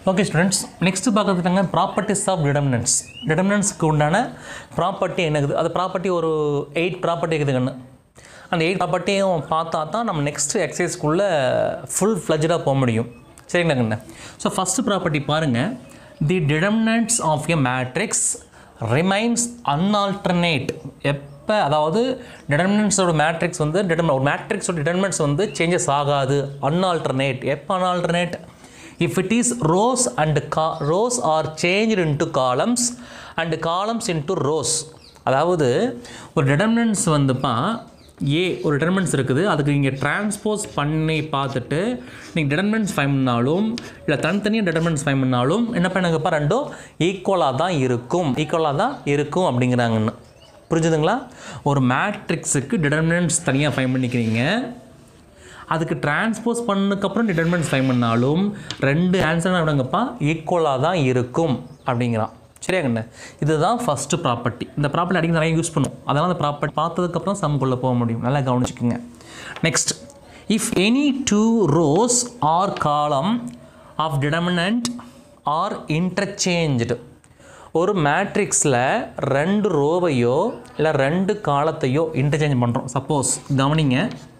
okay students next பார்க்குறதுக்காங்க properties of determinants டிடர்மினன்ஸ்க்கு உண்டான ப்ராப்பர்ட்டி என்னது அது ப்ராப்பர்ட்டி ஒரு எயிட் ப்ராப்பர்ட்டி இருக்குதுங்கன்னு அந்த எயிட் ப்ராப்பர்ட்டியும் பார்த்தா தான் நம்ம நெக்ஸ்ட் எக்ஸசைஸ்க்குள்ளே ஃபுல் ஃப்ளஜாக போக முடியும் சரிங்களாங்கண்ணா ஸோ ஃபஸ்ட்டு ப்ராப்பர்ட்டி பாருங்கள் the determinants of a matrix remains unaltered எப்போ அதாவது டிடர்மினன்ஸோட மேட்ரிக்ஸ் வந்து டிடர்ம ஒரு மேட்ரிக்ஸோட டிடர்மினன்ட்ஸ் வந்து சேஞ்சஸ் ஆகாது அன்ஆல்டர்னேட் எப்போ unaltered if it is rows and கா rows are change into columns and columns into rows அதாவது ஒரு டிடர்மினன்ஸ் வந்துப்பா ஏ ஒரு டிடர்மினன்ஸ் இருக்குது அதுக்கு நீங்கள் டிரான்ஸ்போஸ் பண்ணி பார்த்துட்டு நீங்கள் டிடர்மினன்ஸ் ஃபைன் பண்ணாலும் இல்லை தனித்தனியாக டிடர்மினன்ஸ் ஃபைன் பண்ணாலும் என்ன பண்ணுங்கப்பா ரெண்டும் ஈக்குவலாக தான் இருக்கும் ஈக்குவலாக தான் இருக்கும் அப்படிங்கிறாங்கன்னு புரிஞ்சுதுங்களா ஒரு மேட்ரிக்ஸுக்கு டிடர்மினன்ஸ் தனியாக ஃபைன் பண்ணிக்கிறீங்க அதுக்கு டிரான்ஸ்போஸ் பண்ணதுக்கப்புறம் டிடர்மெண்ட்ஸ் ஃபைன் பண்ணாலும் ரெண்டு ஆன்சர் விடங்கப்பா ஈக்குவலாக தான் இருக்கும் அப்படிங்கிறான் சரியாங்கண்ணே இதுதான் ஃபஸ்ட்டு ப்ராப்பர்ட்டி இந்த ப்ராப்பர்ட்டி அடிக்க நிறைய யூஸ் பண்ணும் அதனால் அந்த ப்ராப்பர்ட்டி பார்த்ததுக்கப்புறம் சம்குள்ளே போக முடியும் நல்லா கவனிச்சுக்கோங்க next if any two rows or column of determinant are interchange ஒரு மேட்ரிக்ஸில் ரெண்டு ரோவையோ இல்லை ரெண்டு காலத்தையோ இன்டர்சேஞ்ச் பண்ணுறோம் சப்போஸ் கவனிங்க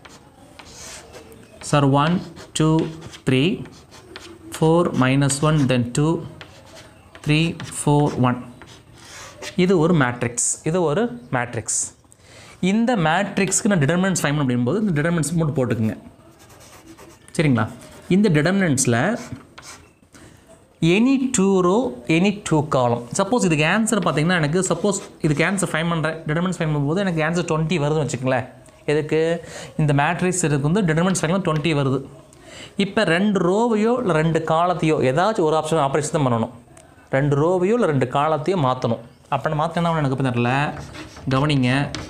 sir one two three four minus one then two three four one இது ஒரு மேட்ரிக்ஸ் இது ஒரு மேட்ரிக்ஸ் இந்த மேட்ரிக்ஸ்க்கு நான் டிடர்மினன்ஸ் ஃபைன் அப்படிங்கும்போது இந்த டிடர்மினன்ஸ் மட்டும் போட்டுக்குங்க சரிங்களா இந்த டிடர்மினன்ஸில் any two row any two column suppose இதுக்கு ஆன்சர் பார்த்தீங்கன்னா எனக்கு சப்போஸ் இதுக்கு ஆன்சர் ஃபைன் பண்ணுறேன் டிடர்மெண்ட்ஸ் ஃபைன் பண்ணும்போது எனக்கு ஆன்சர் டுவெண்ட்டி வருதுன்னு வச்சுக்கங்களேன் எதுக்கு இந்த மேட்ரிக்ஸ் இதுக்கு வந்து டிடர்மெண்ட்ஸ் ஃபைனல் டுவெண்ட்டி வருது இப்போ ரெண்டு ரோவையோ இல்லை ரெண்டு காலத்தையோ ஏதாச்சும் ஒரு ஆப்ஷன் ஆப்ரேஷன் தான் பண்ணணும் ரெண்டு ரோவையோ இல்லை ரெண்டு காலத்தையோ மாற்றணும் அப்படி மாற்றினா எனக்கு இப்போ தெரியல கவனிங்க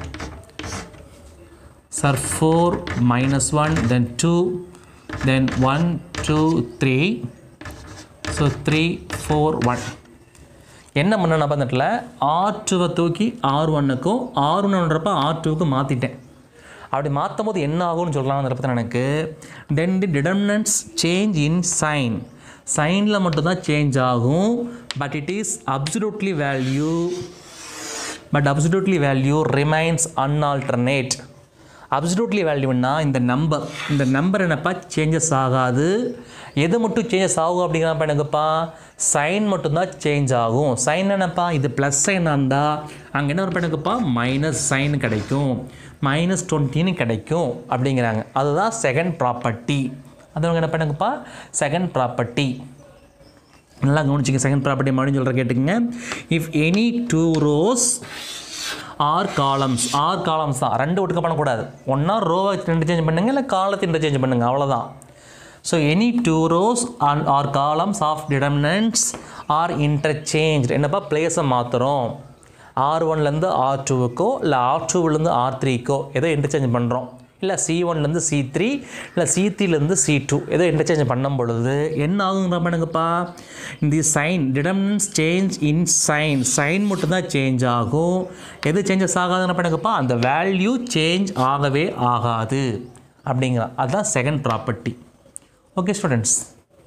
sir four minus one then two then one two three so three four one என்ன பண்ணேன் பார்த்துட்டில் ஆர் டூவை தூக்கி ஆர் ஒன்னுக்கும் ஆர் ஒன்றுன்றப்ப ஆர் டூவுக்கும் மாற்றிட்டேன் அப்படி மாற்றும் போது என்ன ஆகும்னு சொல்லலாம்ன்றப்ப எனக்கு தென் தி டிடர்மினன்ஸ் சேஞ்ச் இன் சைன் சைனில் மட்டும்தான் சேஞ்ச் ஆகும் but it is absolutely value but absolutely value remains unaltered absolutely வேல்யூன்னா இந்த நம்பர் இந்த நம்பர் என்னப்பா சேஞ்சஸ் ஆகாது எது மட்டும் சேஞ்சஸ் ஆகும் அப்படிங்கிறப்ப எனக்குப்பா சைன் மட்டும்தான் சேஞ்ச் ஆகும் சைன் என்னப்பா இது ப்ளஸ் சைனாக இருந்தால் அங்கே என்ன ஒரு எனக்குப்பா மைனஸ் சைன் கிடைக்கும் மைனஸ் டுவெண்ட்டின்னு கிடைக்கும் அப்படிங்கிறாங்க அதுதான் செகண்ட் ப்ராப்பர்ட்டி அது என்ன பண்ணுங்கப்பா செகண்ட் ப்ராப்பர்ட்டி நல்லா கவனிச்சிங்க செகண்ட் ப்ராப்பர்ட்டி மறுபடியும் சொல்கிற கேட்டுக்கங்க if any two rows or columns or columns தான் ரெண்டு ஒட்டுக்க பண்ணக்கூடாது ஒன்றா ரோவை இன்டர்சேஞ்ச் பண்ணுங்க இல்லை காலத்தை இன்டர்சேஞ்ச் பண்ணுங்க அவ்வளோதான் so any two rows and or columns of determinants are interchange என்னப்பா பிளேஸை மாற்றுறோம் ஆர் ஒன்லேருந்து ஆர் டூவுக்கோ இல்லை ஆர் டூவிலேருந்து ஆர் த்ரீக்கோ ஏதோ இன்டர்சேஞ்ச் பண்ணுறோம் இல்லை சி ஒன்லேருந்து சி த்ரீ இல்லை சி த்ரீலேருந்து சி டூ ஏதோ இன்டர்சேஞ்ச் பண்ணும் பொழுது என்ன ஆகுங்கிற பண்ணுங்கப்பா இந்த sign determinants change in sign sign மட்டும்தான் சேஞ்ச் ஆகும் எது சேஞ்சஸ் ஆகாதுன்னு பண்ணுங்கப்பா அந்த வேல்யூ சேஞ்ச் ஆகவே ஆகாது அப்படிங்கிறான் அதுதான் second property okay students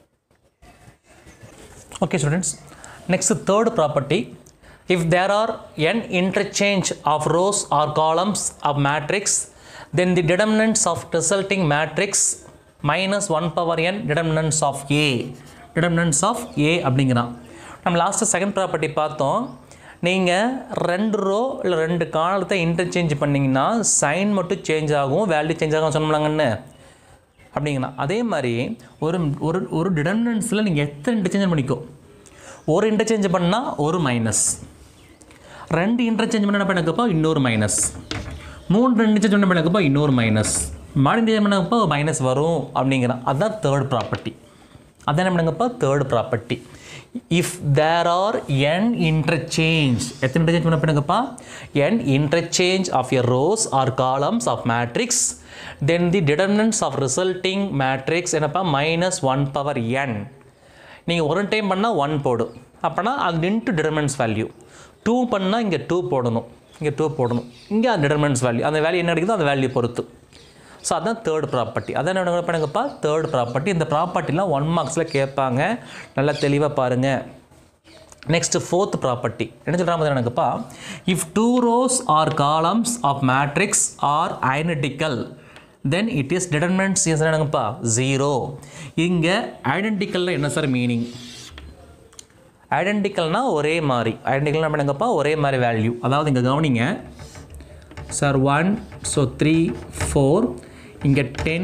okay students next third property if there are n interchange of rows or columns of matrix then the determinants of resulting matrix minus 1 power n determinants of a determinants of a அப்படிங்கிறான் நம்ம last second property பார்த்தோம் நீங்கள் ரெண்டு row இல்லை ரெண்டு காலத்தை interchange பண்ணிங்கன்னா sign மட்டும் சேஞ்ச் ஆகும் வேல்யூ சேஞ்ச் ஆகும் சொன்னோம்லாங்கன்னு அப்படிங்கண்ணா அதே மாதிரி ஒரு ஒரு ஒரு டிடர்மினன்ஸில் நீங்கள் எத்தனை இன்டர்சேஞ்ச் பண்ணிக்கோ ஒரு இன்டர்சேஞ்ச் பண்ணால் ஒரு மைனஸ் ரெண்டு இன்டர்சேஞ்ச் பண்ண பண்ணக்கப்போ இன்னொரு மைனஸ் மூணு இன்டர்சேஞ்ச் பண்ண பண்ணக்கப்போ இன்னொரு மைனஸ் மாடி இன்டர்சேஞ்ச் பண்ணப்போ மைனஸ் வரும் அப்படிங்கிறான் அதுதான் தேர்ட் ப்ராப்பர்ட்டி அதான் என்ன பண்ணுங்கப்பா third property if there are N interchange எத்தனை இன்டர்சேஞ்ச் பண்ண பண்ணுங்கப்பா N interchange of a rows or columns of matrix then the determinants of resulting matrix என்னப்பா மைனஸ் ஒன் பவர் என் நீங்கள் ஒரு டைம் பண்ணால் ஒன் போடும் அப்போனா அது இன்ட்டு டிடர்மென்ஸ் வேல்யூ டூ பண்ணால் இங்கே டூ போடணும் இங்கே டூ போடணும் இங்கே அந்த டிடர்மென்ஸ் வேல்யூ அந்த வேல்யூ என்ன கிடைக்குதோ அந்த வேல்யூ பொறுத்து ஸோ அதான் தேர்ட் ப்ராப்பர்ட்டி அதான் என்ன பண்ணுங்கப்பா தேர்ட் ப்ராப்பர்ட்டி இந்த ப்ராப்பர்ட்டிலாம் ஒன் மார்க்ஸில் கேட்பாங்க நல்லா தெளிவாக பாருங்கள் நெக்ஸ்ட் ஃபோர்த் ப்ராப்பர்ட்டி என்ன சொல்கிறாங்க எனக்குப்பா if two rows or columns of matrix are identical then it is determinants என்னங்கப்பா ஜீரோ இங்கே ஐடென்டிக்கலில் என்ன சார் மீனிங் ஐடென்டிக்கல்னா ஒரே மாதிரி ஐடென்டிக்கல்னா என்னங்கப்பா ஒரே மாதிரி வேல்யூ அதாவது இங்கே கவனிங்க sir one so three four இங்கே டென்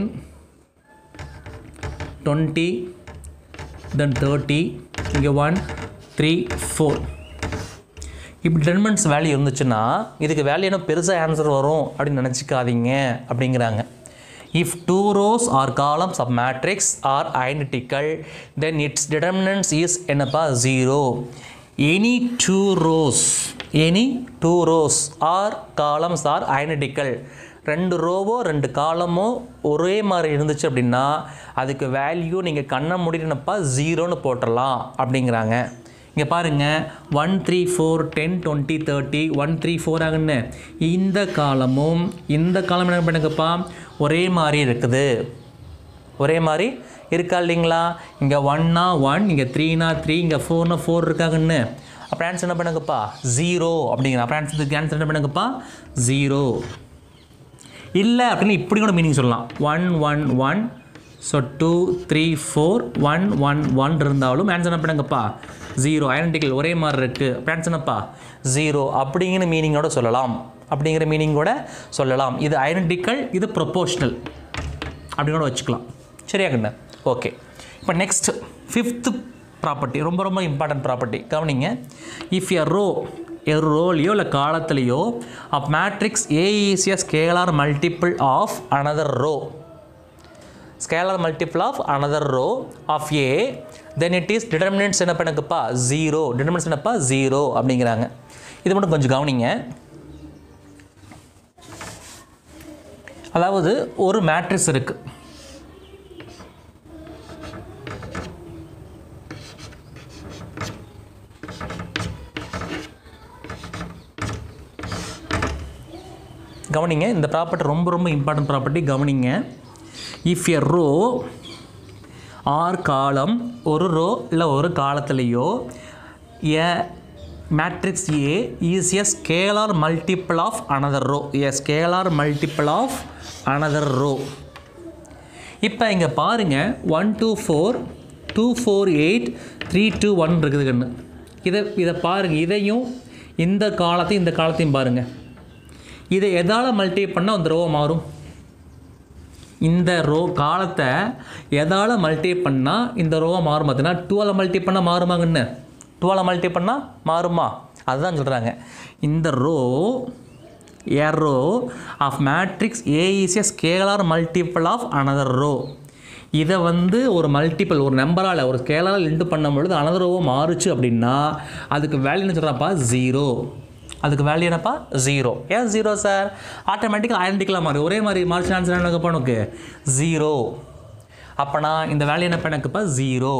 டுவெண்ட்டி தென் தேர்ட்டி இங்கே ஒன் த்ரீ ஃபோர் இப்படி டென்மெண்ட்ஸ் வேல்யூ இருந்துச்சுன்னா இதுக்கு வேல்யூ என்ன பெருசாக ஆன்சர் வரும் அப்படின்னு நினச்சிக்காதீங்க அப்படிங்கிறாங்க if two rows or columns of matrix are identical then its determinants is என்னப்பா zero any two rows any two rows or columns are identical ரெண்டு ரோவோ ரெண்டு காலமோ ஒரே மாதிரி இருந்துச்சு அப்படின்னா அதுக்கு வேல்யூ நீங்கள் கண்ணை முடினப்பா ஜீரோன்னு போட்டுடலாம் அப்படிங்கிறாங்க இங்கே பாருங்கள் one three four ten twenty thirty one three four ஆகுன்னு இந்த காலமும் இந்த காலம் என்ன பண்ணுங்கப்பா ஒரே மாதிரி இருக்குது ஒரே மாதிரி இருக்கா இல்லைங்களா இங்கே ஒன்னா ஒன் இங்கே த்ரீனா த்ரீ இங்கே ஃபோர்னா ஃபோர் இருக்காங்கன்னு அப்போ ஆன்சர் என்ன பண்ணுங்கப்பா ஜீரோ அப்படிங்கிற அப்போ ஆன்சர் இதுக்கு ஆன்சர் என்ன பண்ணுங்கப்பா ஜீரோ இல்லை அப்படின்னு இப்படி கூட மீனிங் சொல்லலாம் one one one so two three four one one one இருந்தாலும் ஆன்சர் என்ன பண்ணுங்கப்பா ஜீரோ ஐடென்டிக்கல் ஒரே மாதிரி இருக்குது அப்போ ஆன்சர் என்னப்பா ஜீரோ அப்படிங்கிற மீனிங்கோட சொல்லலாம் அப்படிங்கிற மீனிங்கோட சொல்லலாம் இது ஐடென்டிக்கல் இது ப்ரொபோஷ்னல் அப்படின்னு கூட வச்சுக்கலாம் சரியா கண்ணு ஓகே இப்போ நெக்ஸ்ட் ஃபிஃப்த்து ப்ராப்பர்ட்டி ரொம்ப ரொம்ப இம்பார்ட்டன்ட் ப்ராப்பர்ட்டி கவனிங்க இஃப் எ ரோ எ ரோலையோ இல்லை காலத்துலேயோ of matrix A is a scalar multiple of another row scalar multiple of another row of A then it is determinants என்ன பண்ணுங்கப்பா zero determinants என்னப்பா zero அப்படிங்கிறாங்க இது மட்டும் கொஞ்சம் கவனிங்க அதாவது ஒரு மேட்ரிக்ஸ் இருக்குது கவனிங்க இந்த ப்ராப்பர்ட்டி ரொம்ப ரொம்ப இம்பார்ட்டன்ட் ப்ராப்பர்ட்டி கவனிங்க if a row or column ஒரு ரோ இல்லை ஒரு காலத்துலேயோ a matrix A is a scalar multiple of another row a scalar multiple of another row இப்போ இங்கே பாருங்கள் one two four two four eight three two one இருக்குது கண்ணு இதை இதை பாருங்கள் இதையும் இந்த காலத்தையும் இந்த காலத்தையும் பாருங்கள் இதை எதால் மல்டி பண்ணால் அந்த ரோ மாறும் இந்த ரோ காலத்தை எதால் மல்டி பண்ணால் இந்த ரோவை மாறும் பார்த்தீங்கன்னா டூவால் மல்டி பண்ணால் மாறுமாங்கன்னு டூவால் மல்டி பண்ணால் மாறுமா அதுதான் சொல்கிறாங்க இந்த row a row of matrix A is a scalar multiple of another row இதை வந்து ஒரு மல்டிபிள் ஒரு நம்பரால் ஒரு ஸ்கேலால் இன்ட்டு பண்ணும் பொழுது another row மாறுச்சு அப்படின்னா அதுக்கு வேல்யூ என்ன சொல்கிறாப்பா ஜீரோ அதுக்கு வேல்யூ என்னப்பா ஜீரோ ஏன் ஜீரோ சார் ஆட்டோமேட்டிக்காக ஐடென்டிக்கலாக மாறி ஒரே மாதிரி மார்ச் ஆன்சர் என்னப்பா உனக்கு ஜீரோ அப்போனா இந்த வேல்யூ என்ன எனக்குப்பா ஜீரோ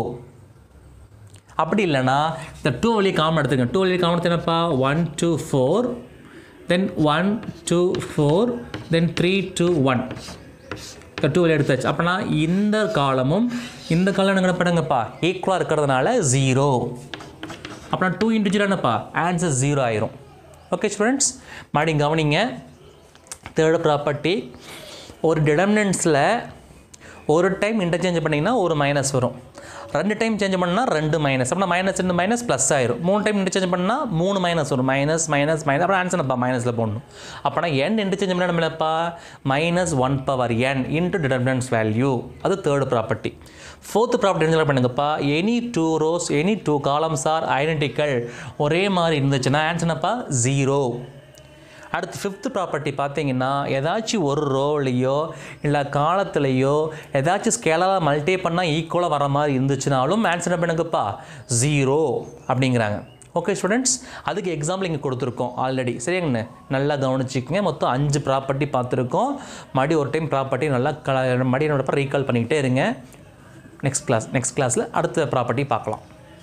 அப்படி இல்லைன்னா இந்த டூ வழியை காமன் எடுத்துங்க டூ வழியை காமன் எடுத்து என்னப்பா one two four then one two four then three two one இந்த டூ வழி எடுத்தாச்சு அப்போனா இந்த காலமும் இந்த காலம் என்ன படங்கப்பா ஈக்குவலாக இருக்கிறதுனால ஜீரோ அப்புறம் டூ இன்ட்டு ஜீரோ என்னப்பா ஆன்சர் ஜீரோ ஆயிரும் ஓகே ஸ்டூடெண்ட்ஸ் மறுபடியும் கவனிங்க தேர்ட் ப்ராப்பர்ட்டி ஒரு டிடமினன்ஸில் ஒரு டைம் இன்டர்சேஞ்ச் பண்ணிங்கன்னா ஒரு மைனஸ் வரும் ரெண்டு டைம் சேஞ்ச் பண்ணால் ரெண்டு மைனஸ் அப்படின்னா மைனஸ் ரெண்டு மைனஸ் ப்ளஸ் ஆயிரும் மூணு டைம் இன்டர்சேஞ்ச் பண்ணால் மூணு மைனஸ் வரும் மைனஸ் மைனஸ் மைனஸ் அப்புறம் ஆன்சர் என்னப்பா மைனஸில் போடணும் அப்போனா என் இன்டர்சேஞ்ச் பண்ண நம்மளப்பா minus one power N into determinants value அது தேர்ட் ப்ராப்பர்ட்டி ஃபோர்த் ப்ராப்பர்ட்டி என்ன பண்ணுங்கப்பா any two rows any two columns are identical ஒரே மாதிரி இருந்துச்சுன்னா ஆன்சர் என்னப்பா ஜீரோ அடுத்து ஃபிஃப்த் ப்ராப்பர்ட்டி பார்த்தீங்கன்னா ஏதாச்சும் ஒரு ரோலையோ இல்லை காலத்துலேயோ ஏதாச்சும் ஸ்கேலாக மல்டி பண்ணால் ஈக்குவலாக வர மாதிரி இருந்துச்சுனாலும் ஆன்சர் பண்ணுங்கப்பா ஜீரோ அப்படிங்கிறாங்க ஓகே ஸ்டூடெண்ட்ஸ் அதுக்கு எக்ஸாம்பிள் இங்கே கொடுத்துருக்கோம் ஆல்ரெடி சரியாங்கண்ணே நல்லா கவனிச்சிக்கங்க மொத்தம் அஞ்சு ப்ராப்பர்ட்டி பார்த்துருக்கோம் மறுபடியும் ஒரு டைம் ப்ராப்பர்ட்டி நல்லா க மறுபடியும் என்னோட ரீகால் பண்ணிக்கிட்டே இருங்க நெக்ஸ்ட் கிளாஸ் நெக்ஸ்ட் கிளாஸில் அடுத்த ப்ராப்பர்ட்டி பார்க்கலாம்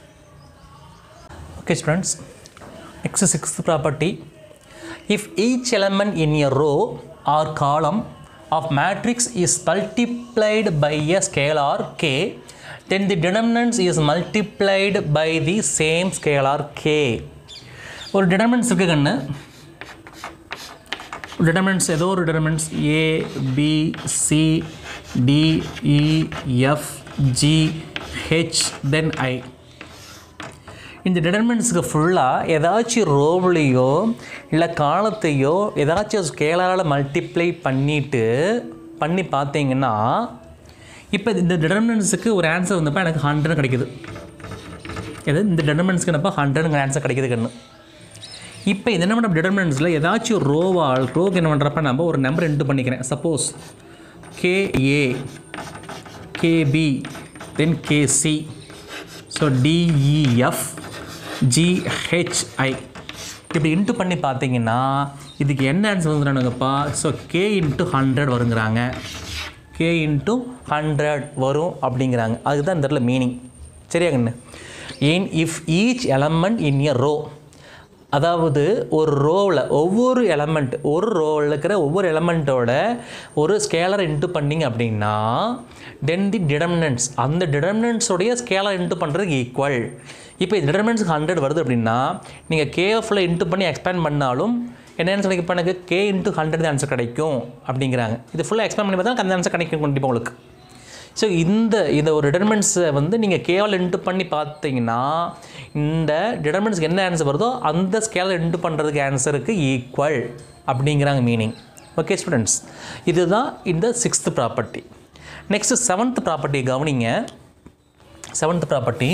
okay students next sixth property if each element in a row or column of matrix is multiplied by a scalar k then the determinants is multiplied by the same scalar k ஒரு determinants இருக்கு கண்ணு determinants ஏதோ ஒரு determinants a b c d e f g h then i இந்த டிடர்மெண்ட்ஸுக்கு ஃபுல்லாக ஏதாச்சும் ரோவ்லையோ இல்லை காலத்தையோ ஏதாச்சும் ஸ்கேலால் மல்டிப்ளை பண்ணிவிட்டு பண்ணி பார்த்தீங்கன்னா இப்போ இந்த டிடர்மெண்ட்ஸுக்கு ஒரு ஆன்சர் வந்தப்போ எனக்கு ஹண்ட்ரட் கிடைக்குது எது இந்த டிடர்மெண்ட்ஸ்க்கு என்னப்போ ஹண்ட்ரடுங்கிற ஆன்சர் கிடைக்குது கண்ணு இப்போ இது என்ன பண்ணுற டிடர்மெண்ட்ஸில் ஏதாச்சும் ரோவால் ரோக்கு என்ன பண்ணுறப்ப நம்ம ஒரு நம்பர் என்ட்டு பண்ணிக்கிறேன் suppose KA KB then KC so DEF GHI இப்படி இன்ட்டு பண்ணி பார்த்தீங்கன்னா இதுக்கு என்ன ஆன்சர் வந்துடுறானுங்கப்பா ஸோ கே இன்ட்டு ஹண்ட்ரட் வருங்கிறாங்க கே இன்ட்டு ஹண்ட்ரட் வரும் அப்படிங்கிறாங்க அதுதான் இந்த இடத்துல மீனிங் சரியாங்கண்ணு ஏன் if each element in a row அதாவது ஒரு ரோவில் ஒவ்வொரு எலமெண்ட் ஒரு ரோவில் இருக்கிற ஒவ்வொரு எலமெண்ட்டோட ஒரு ஸ்கேலர் இன்ட்டு பண்ணிங்க அப்படின்னா தென் தி டிடர்மினன்ட்ஸ் அந்த டிடர்மினன்ட்ஸோடைய ஸ்கேலர் இன்ட்டு பண்ணுறதுக்கு ஈக்குவல் இப்போ இந்த டிடர்மினன்ட்ஸ்க்கு ஹண்ட்ரட் வருது அப்படின்னா நீங்கள் கேஎஃப்பில் இன்ட்டு பண்ணி எக்ஸ்பேண்ட் பண்ணாலும் என்ன ஆன்சர் கிடைக்கும் இப்போ எனக்கு கே இன்ட்டு ஹண்ட்ரட் ஆன்சர் கிடைக்கும் அப்படிங்கிறாங்க இது ஃபுல்லாக எக்ஸ்பேண்ட் பண்ணி பார்த்தா அந்த ஆன்சர் கிடைக்கும் கண்டிப்பாக உங்களுக்கு ஸோ இந்த இந்த ஒரு டிடர்மெண்ட்ஸை வந்து நீங்கள் கேவல் இன்ட்டு பண்ணி பார்த்தீங்கன்னா இந்த டிடர்மெண்ட்ஸ்க்கு என்ன ஆன்சர் வருதோ அந்த ஸ்கேலை இன்ட்டு பண்ணுறதுக்கு ஆன்சருக்கு ஈக்குவல் அப்படிங்கிறாங்க மீனிங் ஓகே ஸ்டூடெண்ட்ஸ் இதுதான் இந்த sixth property next seventh property கவனிங்க seventh property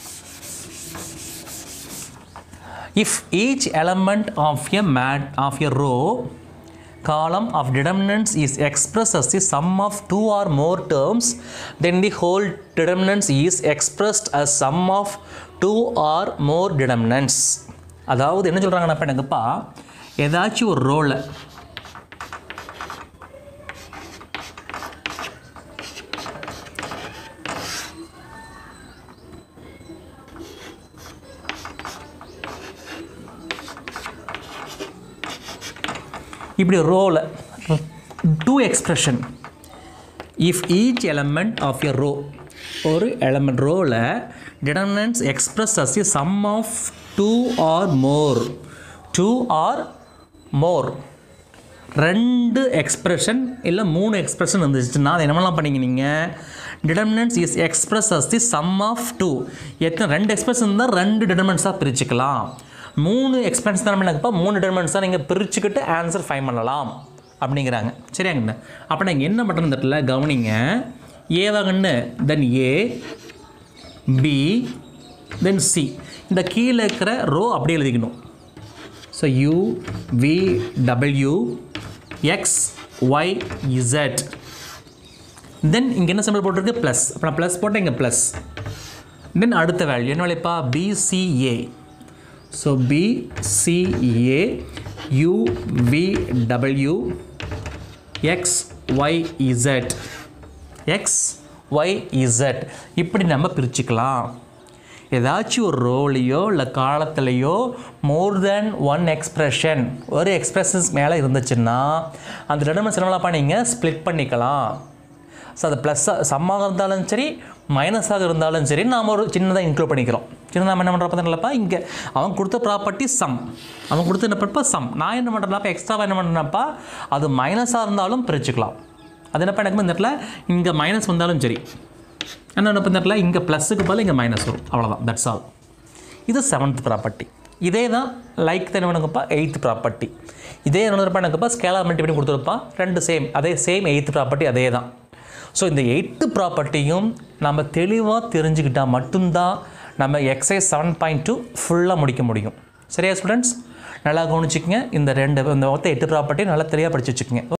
if each element of a mat of a row column of determinants is expressed as the sum of two or more terms then the whole determinants is expressed as sum of two or more determinants அதாவது என்ன சொல்கிறாங்கன்னா இப்போ எனக்குப்பா ஏதாச்சும் ஒரு ரோலை இப்படி ரோவில் two expression if each element of a row ஒரு எலமெண்ட் ரோவில் determinants express as a sum of two or more two or more ரெண்டு எக்ஸ்பிரஷன் இல்லை மூணு எக்ஸ்பிரஷன் வந்துச்சுன்னா அதை என்னமெல்லாம் பண்ணீங்க நீங்கள் determinants is express as the sum of two எத்தனை ரெண்டு எக்ஸ்பிரஷன் இருந்தால் ரெண்டு டிடர்மினன்ஸாக பிரிச்சுக்கலாம் மூணு எக்ஸ்பென்ஸ் தான் என்னப்பா மூணு டிடர்மெண்ட்ஸ் தான் நீங்கள் பிரிச்சுக்கிட்டு ஆன்சர் ஃபைன் பண்ணலாம் அப்படிங்கிறாங்க சரியாங்கண்ணா அப்போ நீங்கள் என்ன பண்ணுறது இந்த இடத்துல கவனிங்க ஏவாகண்ணு தென் ஏ பி தென் சி இந்த கீழே இருக்கிற ரோ அப்படியே எழுதிக்கணும் so U V W X Y Z then இங்கே என்ன சிம்பிள் போட்டிருக்கு ப்ளஸ் அப்போ நான் ப்ளஸ் போட்டேன் இங்கே ப்ளஸ் தென் அடுத்த வேல்யூ என்ன வேலைப்பா BCA so BCA UVW X Y Z X Y Z இப்படி நம்ம பிரிச்சுக்கலாம் ஏதாச்சும் ஒரு ரோலையோ இல்லை காலத்துலேயோ மோர் தென் ஒன் எக்ஸ்ப்ரெஷன் ஒரு எக்ஸ்பிரஷன்ஸ் மேலே இருந்துச்சுன்னா அந்த டிடர்மெண்ட்ஸ் என்னப்பா நீங்கள் ஸ்ப்ளிட் பண்ணிக்கலாம் ஸோ அது ப்ளஸ்ஸாக சம்மாக இருந்தாலும் சரி மைனஸாக இருந்தாலும் சரி நாம் ஒரு சின்னதாக இன்க்ளூட் பண்ணிக்கிறோம் சின்னதாக நம்ம என்ன பண்ணுறோம் பார்த்தீங்களா இங்கே அவன் கொடுத்த ப்ராப்பர்ட்டி சம் அவன் கொடுத்த என்ன பண்ணுறப்ப சம் நான் என்ன பண்ணுறேன்ப்பா எக்ஸ்ட்ராவாக என்ன பண்ணுறேன்ப்பா அது மைனஸாக இருந்தாலும் பிரிச்சுக்கலாம் அது என்னப்பா எனக்கு இந்த இடத்துல இங்கே மைனஸ் வந்தாலும் சரி என்ன இந்த இடத்துல இங்கே ப்ளஸுக்கு பதில் இங்கே மைனஸ் வரும் அவ்வளோதான் தட்ஸ் ஆல் இது செவன்த் ப்ராப்பர்ட்டி இதே தான் லைக் தான் எனக்குப்பா எயித்து ப்ராப்பர்ட்டி இதே என்னப்பா எனக்குப்பா ஸ்கேலார் மல்டி பண்ணி கொடுத்துருப்பா ரெண்டு சேம் அதே சேம் எயித்து ப்ராப்பர்ட்டி அதே தான் ஸோ இந்த எயித்து ப்ராப்பர்ட்டியும் நம்ம தெளிவாக தெரிஞ்சுக்கிட்டால் மட்டும்தான் நம்ம எக்ஸைஸ் செவன் பாயிண்ட் டூ ஃபுல்லாக முடிக்க முடியும் சரியா ஸ்டூடெண்ட்ஸ் நல்லா கவனிச்சிக்கங்க இந்த ரெண்டு இந்த மொத்தம் எட்டு ப்ராப்பர்ட்டி நல்லா தெளிவாக படிச்சு வச்சுக்கோங்க